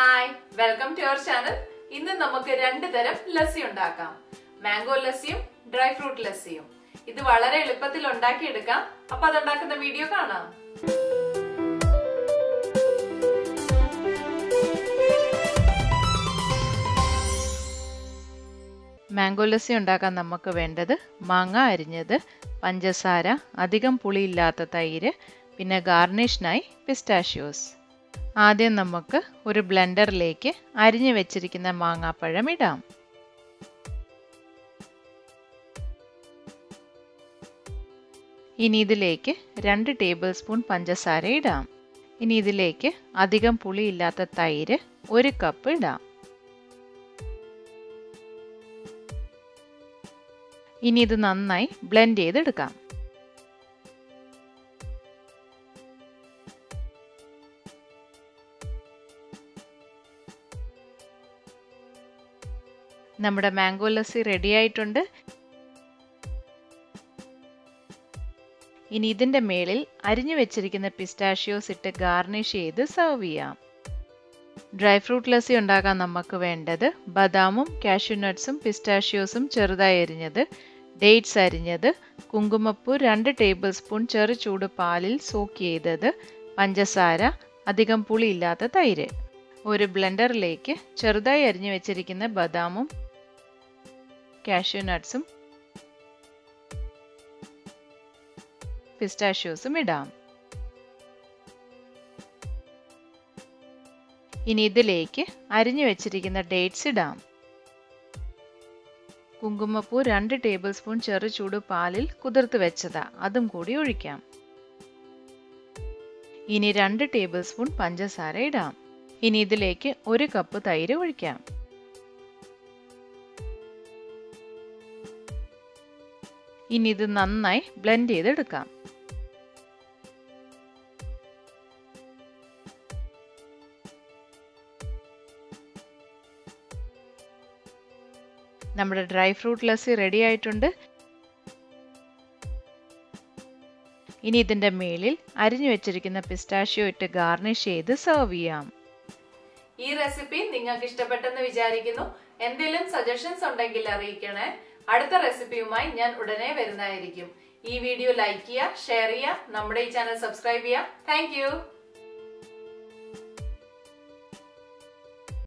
hi welcome to our channel ഇന്ന് നമുക്ക് രണ്ട് തരം ലസ്സി ഉണ്ടാക്കാം മാംഗോ ലസ്സിയും ഡ്രൈ ഫ്രൂട്ട് ലസ്സിയും ഇത് വളരെ എളുപ്പത്തിൽ ഉണ്ടാക്കിയെടുക്കാം അപ്പൊ അതുണ്ടാക്കുന്ന വീഡിയോ കാണാം മാംഗോ ലസ്സി ഉണ്ടാക്കാൻ നമുക്ക് വേണ്ടത് മാങ്ങ അരിഞ്ഞത് പഞ്ചസാര അധികം പുളിയില്ലാത്ത തൈര് പിന്നെ ഗാർണിഷിനായി പിസ്റ്റാഷ്യോസ് ആദ്യം നമുക്ക് ഒരു ബ്ലെൻഡറിലേക്ക് അരിഞ്ഞു വെച്ചിരിക്കുന്ന മാങ്ങാപ്പഴം ഇടാം ഇനി ഇതിലേക്ക് രണ്ട് ടേബിൾ സ്പൂൺ പഞ്ചസാര ഇടാം ഇനി ഇതിലേക്ക് അധികം പുളിയില്ലാത്ത തൈര് ഒരു കപ്പ് ഇടാം ഇനി ഇത് നന്നായി ബ്ലെൻഡ് ചെയ്തെടുക്കാം നമ്മുടെ മാംഗോ ലസ്സി റെഡി ആയിട്ടുണ്ട് ഇനി ഇതിന്റെ മേളിൽ അരിഞ്ഞു വെച്ചിരിക്കുന്ന പിസ്റ്റാഷ്യോസ് ഇട്ട് ഗാർണിഷ് ചെയ്ത് സെർവ് ചെയ്യാം ഡ്രൈ ഫ്രൂട്ട് ലസ്സി ഉണ്ടാക്കാൻ നമുക്ക് വേണ്ടത് ബദാമും കാഷ്യൂനട്ട്സും പിസ്റ്റാഷ്യോസും ചെറുതായി അരിഞ്ഞത് ഡേറ്റ്സ് അരിഞ്ഞത് കുങ്കുമപ്പൂ രണ്ട് ടേബിൾ സ്പൂൺ ചെറു ചൂട് പാലിൽ സോക്ക് ചെയ്തത് പഞ്ചസാര അധികം പുളിയില്ലാത്ത തൈര് ഒരു ബ്ലെൻഡറിലേക്ക് ചെറുതായി അരിഞ്ഞു വെച്ചിരിക്കുന്ന ബദാമും കാഷ്യൂ നട്ട്സും പിസ്റ്റാഷ്യോസും ഇടാം ഇനി ഇതിലേക്ക് അരിഞ്ഞു വെച്ചിരിക്കുന്ന ഡേറ്റ്സ് ഇടാം കുങ്കുമപ്പൂ രണ്ട് ടേബിൾ സ്പൂൺ ചെറു ചൂട് പാലിൽ കുതിർത്ത് വെച്ചതാ അതും കൂടി ഒഴിക്കാം ഇനി രണ്ട് ടേബിൾ സ്പൂൺ പഞ്ചസാര ഇടാം ഇനി ഇതിലേക്ക് ഒരു കപ്പ് തൈര് ഒഴിക്കാം ഇനി ഇത് നന്നായി ബ്ലെൻഡ് ചെയ്തെടുക്കാം നമ്മുടെ ഡ്രൈ ഫ്രൂട്ട് ലസ്സി റെഡി ആയിട്ടുണ്ട് ഇനി ഇതിന്റെ മേളിൽ അരിഞ്ഞു വെച്ചിരിക്കുന്ന പിസ്റ്റാഷ്യോ ഇട്ട് ഗാർണിഷ് ചെയ്ത് സെർവ് ചെയ്യാം ഈ റെസിപ്പി നിങ്ങൾക്ക് ഇഷ്ടപ്പെട്ടെന്ന് വിചാരിക്കുന്നു എന്തെങ്കിലും സജഷൻസ് ഉണ്ടെങ്കിൽ അറിയിക്കണേ അടുത്ത റെസിപ്പിയുമായി ഞാൻ ഉടനെ വരുന്നതായിരിക്കും ഈ വീഡിയോ ലൈക്ക് ചെയ്യുക ഷെയർ ചെയ്യുക നമ്മുടെ ഈ ചാനൽ സബ്സ്ക്രൈബ് ചെയ്യുക താങ്ക്